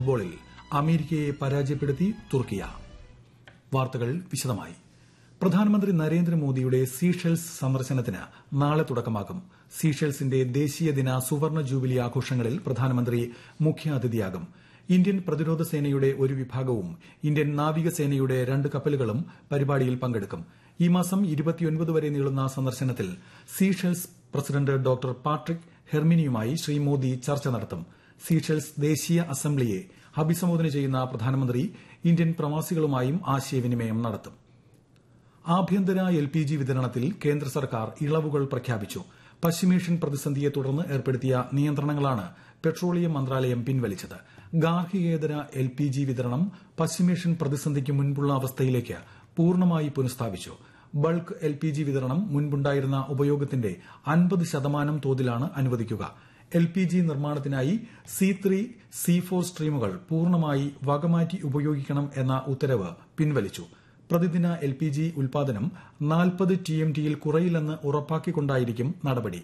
ഫുട്ബോളിൽ അമേരിക്കയെ പരാജയപ്പെടുത്തി തുർക്കിയ വാർത്തകൾ വിശദമായി പ്രധാനമന്ത്രി നരേന്ദ്രമോദിയുടെ സീഷെൽസ് സന്ദർശനത്തിന് നാളെ തുടക്കമാകും സീഷെൽസിന്റെ ദേശീയ ദിന സുവർണ ജൂബിലി ആഘോഷങ്ങളിൽ പ്രധാനമന്ത്രി മുഖ്യാതിഥിയാകും ഇന്ത്യൻ പ്രതിരോധ സേനയുടെ ഒരു വിഭാഗവും ഇന്ത്യൻ നാവികസേനയുടെ രണ്ട് കപ്പലുകളും പരിപാടിയിൽ പങ്കെടുക്കും ഈ മാസം വരെ നീളുന്ന സന്ദർശനത്തിൽ സീഷെൽസ് പ്രസിഡന്റ് ഡോക്ടർ പാട്രിക് ഹെർമിനിയുമായി ശ്രീ മോദി ചർച്ച നടത്തും സീഷെൽസ് ദേശീയ അസംബ്ലിയെ അഭിസംബോധന ചെയ്യുന്ന പ്രധാനമന്ത്രി ഇന്ത്യൻ പ്രവാസികളുമായും ആശയവിനിമയം നടത്തും ആഭ്യന്തര എൽപിജി വിതരണത്തിൽ കേന്ദ്ര സർക്കാർ ഇളവുകൾ പ്രഖ്യാപിച്ചു പശ്ചിമേഷ്യൻ പ്രതിസന്ധിയെ തുടർന്ന് ഏർപ്പെടുത്തിയ നിയന്ത്രണങ്ങളാണ് പെട്രോളിയം മന്ത്രാലയം പിൻവലിച്ചത് ഗാർഹികേതര എൽപിജി വിതരണം പശ്ചിമേഷ്യൻ പ്രതിസന്ധിക്ക് മുൻപുള്ള അവസ്ഥയിലേക്ക് പൂർണ്ണമായി പുനഃസ്ഥാപിച്ചു ബൾക്ക് എൽപിജി വിതരണം മുൻപുണ്ടായിരുന്ന ഉപയോഗത്തിന്റെ അൻപത് ശതമാനം തോതിലാണ് അനുവദിക്കുക എൽപിജി നിർമ്മാണത്തിനായി സി ത്രീ സി ഫോർ സ്ട്രീമുകൾ പൂർണ്ണമായി വകമാറ്റി ഉപയോഗിക്കണം എന്ന ഉത്തരവ് പിൻവലിച്ചു പ്രതിദിന എൽപിജി ഉൽപാദനം നാൽപ്പത് ടിഎംടിയിൽ കുറയില്ലെന്ന് ഉറപ്പാക്കിക്കൊണ്ടായിരിക്കും നടപടി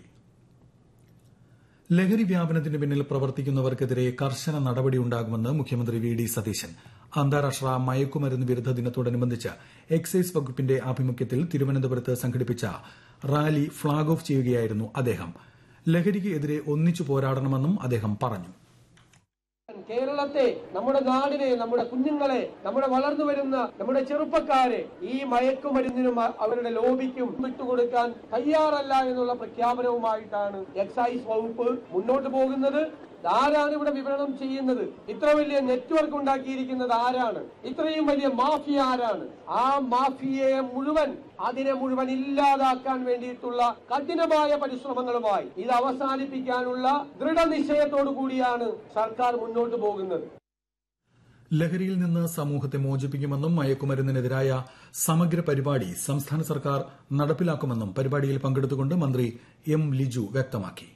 ലഹരി വ്യാപനത്തിന് പിന്നിൽ പ്രവർത്തിക്കുന്നവർക്കെതിരെ കർശന നടപടിയുണ്ടാകുമെന്ന് മുഖ്യമന്ത്രി വി ഡി സതീശൻ അന്താരാഷ്ട്ര മയക്കുമരുന്ന് വിരുദ്ധ ദിനത്തോടനുബന്ധിച്ച് എക്സൈസ് വകുപ്പിന്റെ ആഭിമുഖ്യത്തിൽ തിരുവനന്തപുരത്ത് സംഘടിപ്പിച്ച റാലി ഫ്ളാഗ് ഓഫ് ചെയ്യുകയായിരുന്നു അദ്ദേഹം ലഹരിക്ക് എതിരെ ഒന്നിച്ചു പോരാടണമെന്നും അദ്ദേഹം പറഞ്ഞു കേരളത്തെ നമ്മുടെ നാടിനെ നമ്മുടെ കുഞ്ഞുങ്ങളെ നമ്മുടെ വളർന്നു വരുന്ന നമ്മുടെ ചെറുപ്പക്കാരെ ഈ മയക്കുമരുന്നിനും അ- അവരുടെ ലോബിക്കും വിട്ടുകൊടുക്കാൻ തയ്യാറല്ല എന്നുള്ള പ്രഖ്യാപനവുമായിട്ടാണ് എക്സൈസ് വകുപ്പ് മുന്നോട്ട് പോകുന്നത് ആരാണ് ഇവിടെ വിവരണം ചെയ്യുന്നത് ഇത്ര വലിയ നെറ്റ്വർക്ക് ഉണ്ടാക്കിയിരിക്കുന്നത് ആരാണ് ഇത്രയും വലിയ മാഫിയ ആരാണ് ആ മാഫിയയെ മുഴുവൻ അതിനെ മുഴുവൻ ഇല്ലാതാക്കാൻ വേണ്ടിയിട്ടുള്ള കഠിനമായ പരിശ്രമങ്ങളുമായി ഇത് അവസാനിപ്പിക്കാനുള്ള ദൃഢനിശ്ചയത്തോടു കൂടിയാണ് സർക്കാർ മുന്നോട്ട് പോകുന്നത് ലഹരിയിൽ നിന്ന് സമൂഹത്തെ മോചിപ്പിക്കുമെന്നും മയക്കുമരുന്നിനെതിരായ സമഗ്ര പരിപാടി സംസ്ഥാന സർക്കാർ നടപ്പിലാക്കുമെന്നും പരിപാടിയിൽ പങ്കെടുത്തുകൊണ്ട് മന്ത്രി എം ലിജു വ്യക്തമാക്കി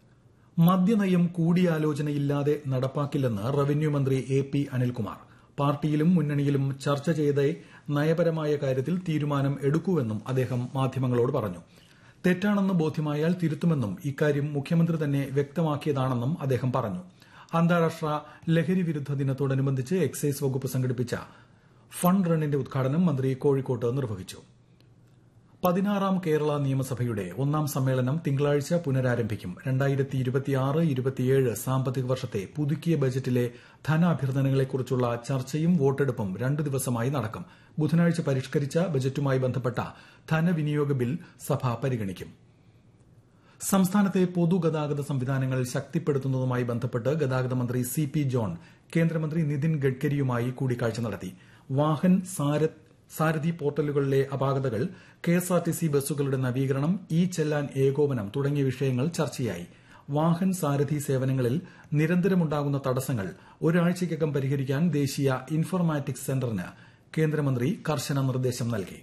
മദ്യനയം കൂടിയാലോചനയില്ലാതെ നടപ്പാക്കില്ലെന്ന് റവന്യൂ മന്ത്രി എ പി അനിൽകുമാർ പാർട്ടിയിലും മുന്നണിയിലും ചർച്ച ചെയ്തേ നയപരമായ കാര്യത്തിൽ തീരുമാനം എടുക്കൂവെന്നും അദ്ദേഹം മാധ്യമങ്ങളോട് പറഞ്ഞു തെറ്റാണെന്ന് ബോധ്യമായാൽ തിരുത്തുമെന്നും ഇക്കാര്യം മുഖ്യമന്ത്രി തന്നെ വ്യക്തമാക്കിയതാണെന്നും അദ്ദേഹം പറഞ്ഞു അന്താരാഷ്ട്ര ലഹരി വിരുദ്ധ ദിനത്തോടനുബന്ധിച്ച് എക്സൈസ് വകുപ്പ് സംഘടിപ്പിച്ച ഫണ്ട് റണ്ണിന്റെ ഉദ്ഘാടനം മന്ത്രി കോഴിക്കോട്ട് നിർവഹിച്ചു പതിനാറാം കേരള നിയമസഭയുടെ ഒന്നാം സമ്മേളനം തിങ്കളാഴ്ച പുനരാരംഭിക്കും രണ്ടായിരത്തി ഇരുപത്തിയാറ് ഇരുപത്തിയേഴ് സാമ്പത്തിക വർഷത്തെ പുതുക്കിയ ബജറ്റിലെ ധനാഭ്യർത്ഥനകളെക്കുറിച്ചുള്ള ചർച്ചയും വോട്ടെടുപ്പും രണ്ടു ദിവസമായി നടക്കും ബുധനാഴ്ച പരിഷ്കരിച്ച ബജറ്റുമായി ബന്ധപ്പെട്ട ധനവിനിയോഗ ബിൽ സഭ പരിഗണിക്കും സംസ്ഥാനത്തെ പൊതുഗതാഗത സംവിധാനങ്ങൾ ശക്തിപ്പെടുത്തുന്നതുമായി ബന്ധപ്പെട്ട് ഗതാഗത മന്ത്രി സി പി ജോൺ കേന്ദ്രമന്ത്രി നിതിൻ ഗഡ്കരിയുമായി കൂടിക്കാഴ്ച നടത്തി വാഹൻ സാര- സാരഥി പോർട്ടലുകളിലെ അപാകതകൾ കെഎസ്ആർടിസി ബസ്സുകളുടെ നവീകരണം ഇ ചെല്ലാൻ ഏകോപനം തുടങ്ങിയ വിഷയങ്ങൾ ചർച്ചയായി വാഹൻ സാരഥി സേവനങ്ങളിൽ നിരന്തരമുണ്ടാകുന്ന തടസ്സങ്ങൾ ഒരാഴ്ചയ്ക്കകം പരിഹരിക്കാൻ ദേശീയ ഇൻഫർമാറ്റിക്സ് സെന്ററിന് കേന്ദ്രമന്ത്രി കർശന നിർദ്ദേശം നൽകി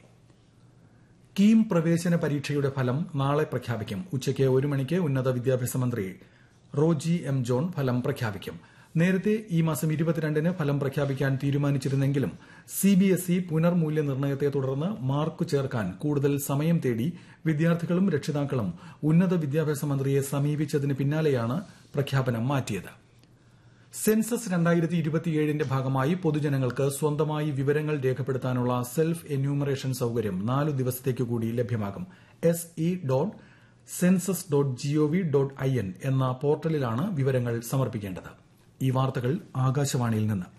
കീം പ്രവേശന പരീക്ഷയുടെ ഫലം നാളെ പ്രഖ്യാപിക്കും ഉച്ചയ്ക്ക് ഒരു മണിക്ക് ഉന്നത വിദ്യാഭ്യാസ മന്ത്രി റോജി എം ജോൺ ഫലം പ്രഖ്യാപിക്കും നേരത്തെ ഈ മാസം ഇരുപത്തിരണ്ടിന് ഫലം പ്രഖ്യാപിക്കാൻ തീരുമാനിച്ചിരുന്നെങ്കിലും സിബിഎസ്ഇ പുനർമൂല്യനിർണ്ണയത്തെ തുടർന്ന് മാർക്ക് ചേർക്കാൻ കൂടുതൽ സമയം തേടി വിദ്യാർത്ഥികളും രക്ഷിതാക്കളും ഉന്നത വിദ്യാഭ്യാസ മന്ത്രിയെ സമീപിച്ചതിന് പിന്നാലെയാണ് പ്രഖ്യാപനം മാറ്റിയത് സെൻസസ് രണ്ടായിരത്തി ഇരുപത്തിയേഴിന്റെ ഭാഗമായി പൊതുജനങ്ങൾക്ക് സ്വന്തമായി വിവരങ്ങൾ രേഖപ്പെടുത്താനുള്ള സെൽഫ് എന്യൂമറേഷൻ സൌകര്യം നാലു ദിവസത്തേക്ക് കൂടി ലഭ്യമാകും S E dot census dot G O V dot I N എന്ന പോർട്ടലിലാണ് വിവരങ്ങൾ സമർപ്പിക്കേണ്ടത് ഈ വാർത്തകൾ ആകാശവാണിയിൽ നിന്ന്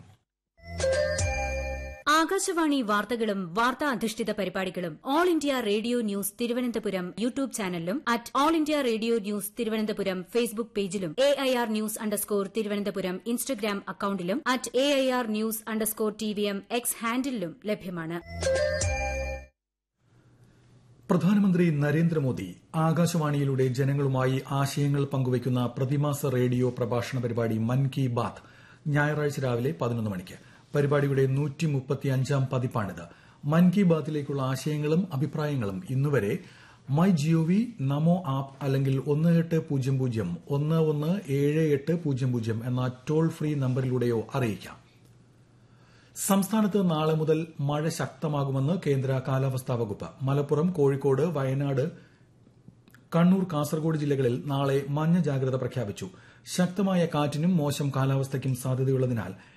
ആകാശവാണി വാർത്തകളും വാർത്താ അധിഷ്ഠിത പരിപാടികളും All India Radio news Thiruvananthapuram YouTube ചാനലിലും at All India Radio news Thiruvananthapuram Facebook പേജിലും A I R news underscore Thiruvananthapuram Instagram അക്കൌണ്ടിലും at A I R news underscore T V M X ഹാൻഡിലും ലഭ്യമാണ് പ്രധാനമന്ത്രി നരേന്ദ്രമോദി ആകാശവാണിയിലൂടെ ജനങ്ങളുമായി ആശയങ്ങൾ പങ്കുവയ്ക്കുന്ന പ്രതിമാസ റേഡിയോ പ്രഭാഷണ പരിപാടി മൻ കി ബാത്ത് ഞായറാഴ്ച രാവിലെ പതിനൊന്ന് മണിക്ക് പരിപാടിയുടെ നൂറ്റി മുപ്പത്തിയഞ്ചാം പതിപ്പാണിത് മൻ കി ബാത്തിലേക്കുള്ള ആശയങ്ങളും അഭിപ്രായങ്ങളും ഇന്നുവരെ മൈ ജിഒവി നമോ ആപ്പ് അല്ലെങ്കിൽ ഒന്ന് എട്ട് പൂജ്യം പൂജ്യം ഒന്ന് ഒന്ന് ഏഴ് എട്ട് പൂജ്യം പൂജ്യം എന്ന ടോൾ ഫ്രീ നമ്പറിലൂടെയോ അറിയിക്കാം സംസ്ഥാനത്ത് നാളെ മുതൽ മഴ ശക്തമാകുമെന്ന് കേന്ദ്ര കാലാവസ്ഥാ വകുപ്പ് മലപ്പുറം കോഴിക്കോട് വയനാട് കണ്ണൂർ കാസർഗോഡ് ജില്ലകളിൽ നാളെ മഞ്ഞ ജാഗ്രത പ്രഖ്യാപിച്ചു ശക്തമായ കാറ്റിനും മോശം കാലാവസ്ഥയ്ക്കും സാധ്യതയുള്ളതിനാൽ